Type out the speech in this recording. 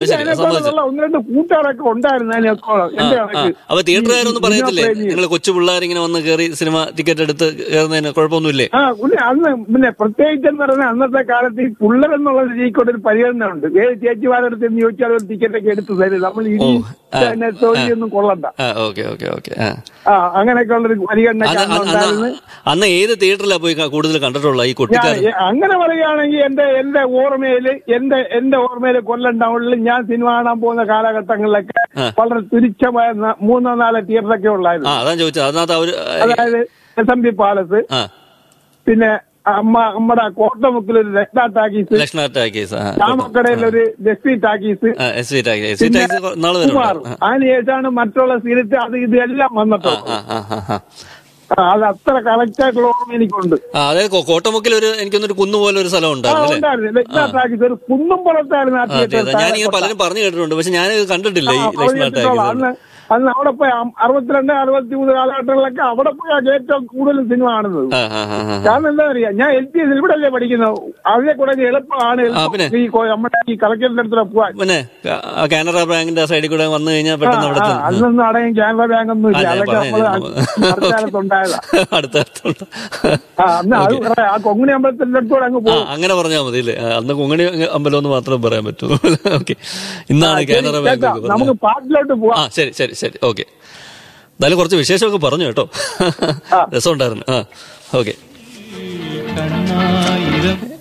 ശരി സമ്മതിച്ചു അതിനെക്കുറിച്ചുള്ള ഒന്ന് രണ്ട് കൂട്ടുകാരൊക്കെ ഉണ്ടായിരുന്നു അതിനൊക്കെ എന്റെ ആ കണക്ക് അപ്പൊ തിയേറ്ററുകാരൊന്നും ഈ പറയത്തില്ലേ സിനിമാ പ്രേമി. നിങ്ങൾ കൊച്ചു പിള്ളേരിങ്ങനെ വന്ന് കയറി സിനിമ ടിക്കറ്റ് എടുത്ത് കയറുന്നതിന് കുഴപ്പമൊന്നുമില്ലേ ആ പിന്നെ അന്ന് പിന്നെ പ്രത്യേകിച്ച് എന്ന് പറഞ്ഞാൽ അന്നത്തെ കാലത്ത് ഈ പിള്ളേരെന്നുള്ള രീതിക്കൂടെ ഒരു പരിഗണന ഉണ്ട് ഏത് ചേച്ചിമാരടുത്ത് എന്ന് ചോദിച്ചാൽ ഒരു ടിക്കറ്റ് ഒക്കെ എടുത്ത് തരും നമ്മൾ ഇനി ആ, തന്നെ തൊഴിലൊന്നും കൊള്ളണ്ട ആ ഓക്കെ ഓക്കെ ഓക്കെ ആ ആ അങ്ങനെയൊക്കെ ഉള്ളൊരു പരിഗണന അന്ന് അന്ന് അന്ന് ഉണ്ടായിരുന്നു അന്ന് അന്ന് ഏത് തിയേറ്ററിലാ പോയി ക- കൂടുതൽ കണ്ടിട്ടുള്ള ഈ ഞാൻ കുട്ടിക്കാരൻ എ- അങ്ങനെ പറയുകയാണെങ്കിൽ എന്റെ എന്റെ ഓർമ്മയില് എന്റെ എന്റെ ഓർമ്മയില് കൊല്ലം ടൗണിൽ ഞാൻ സിനിമ കാണാൻ പോകുന്ന കാലഘട്ടങ്ങളിലൊക്കെ ആ. വളരെ തുരിച്ചമായ ന- മൂന്നോ നാലോ തിയേറ്ററൊക്കെ ആ ഉള്ളായിരുന്നു അതാ ചോദിച്ചത് അതിനകത്ത് അവര് അതായത് എസ് എം പി പാലസ് ആ പിന്നെ അമ്മ നമ്മുടെ കോട്ടമുക്കിൽ ഒരു രക്ത ടാക്കീസ് ലക്ഷ്മണ ടാക്കീസ് ആ ചാമക്കടയിൽ ഒരു ജസ്റ്റി talkies S V talkies S V പിന്നെ ടാക്കീസ് നാളെ കുമാർ വരുന്നുണ്ട് അതിനുശേഷമാണ് മറ്റുള്ള സീരിയസ് അത് ഇത് എല്ലാം ആ വന്നിട്ടുണ്ട് ആ ആ ആ ആ ആ, അത് അത്ര കറക്റ്റ് ആയിട്ടുള്ള ഓർമ്മ എനിക്കുണ്ട് ആ അതായത് കോ- കോട്ടമുക്കിൽ ഒരു എനിക്കൊന്നൊരു കുന്നു പോലെ ഒരു സ്ഥലം ആ, ഉണ്ടായിരുന്നു അല്ലേ ഉണ്ടായിരുന്നു ലക്ഷ്മ ടാക്കീസ് ഒരു കുന്നും പുറത്തായിരുന്നു ആ ആ, അതെ തിയേറ്റർ അതെ ഞാനിങ്ങനെ പലരും പറഞ്ഞു കേട്ടിട്ടുണ്ട് പക്ഷെ ഞാൻ കണ്ടിട്ടില്ല ഈ ആ, ലക്ഷ്മണ പറഞ്ഞിട്ടുള്ള ടാക്കീസ് അന്ന് അന്ന് അവിടെ പോയി അം- അറുപത്തിരണ്ട് അറുപത്തി മൂന്ന് കാലഘട്ടങ്ങളിലൊക്കെ അവിടെ പോയി ഏറ്റവും കൂടുതൽ സിനിമ കാണുന്നത് ആ ആ ആ ആ കാരണം എന്താ പറയാ ഞാൻ എൽ പി എസ് ഇവിടെ അല്ലേ പഠിക്കുന്നത് അതിനെ കൂടെ എളുപ്പമാണ് ആ, പിന്നെ? ഈ കോ- നമ്മുടെ ഈ കളക്ടറിന്റെ അടുത്ത് പോവാൻ പിന്നെ ആ കാനറ ബാങ്കിന്റെ സൈഡിൽ കൂടെ വന്നു കഴിഞ്ഞാൽ പെട്ടെന്ന് അവിടെ ആ, ചെന്ന് അന്നൊന്നും അടയും കാനറ ബാങ്ക് ഒന്നും ഇല്ല ആ, ഞാൻ അതൊക്കെ പറഞ്ഞു നമ്മള് അടുത്തകാലത്തുണ്ടായതാ അടുത്ത അടുത്തുണ്ട് ആ അന്ന് അത് പറയാം. ആ കൊങ്ങിണി അമ്പലത്തിന്റെ അടുത്തോടെ അങ്ങ് ആ പോകും അങ്ങനെ പറഞ്ഞാൽ മതി അല്ലേ ആ, അന്ന് കുങ്ങണി അമ്പലം എന്ന് മാത്രമേ പറയാൻ പറ്റൂ ഓക്കെ ഇന്നാണ് കാനറ ബാങ്ക് കേട്ടോ, നമുക്ക് പാട്ടിലോട്ട് പോവാം ആ ശരി ശരി ശരി ഓക്കെ എന്തായാലും കുറച്ച് വിശേഷമൊക്കെ പറഞ്ഞു കേട്ടോ രസമുണ്ടായിരുന്നു ആ ഓക്കെ കണ്ണായിരം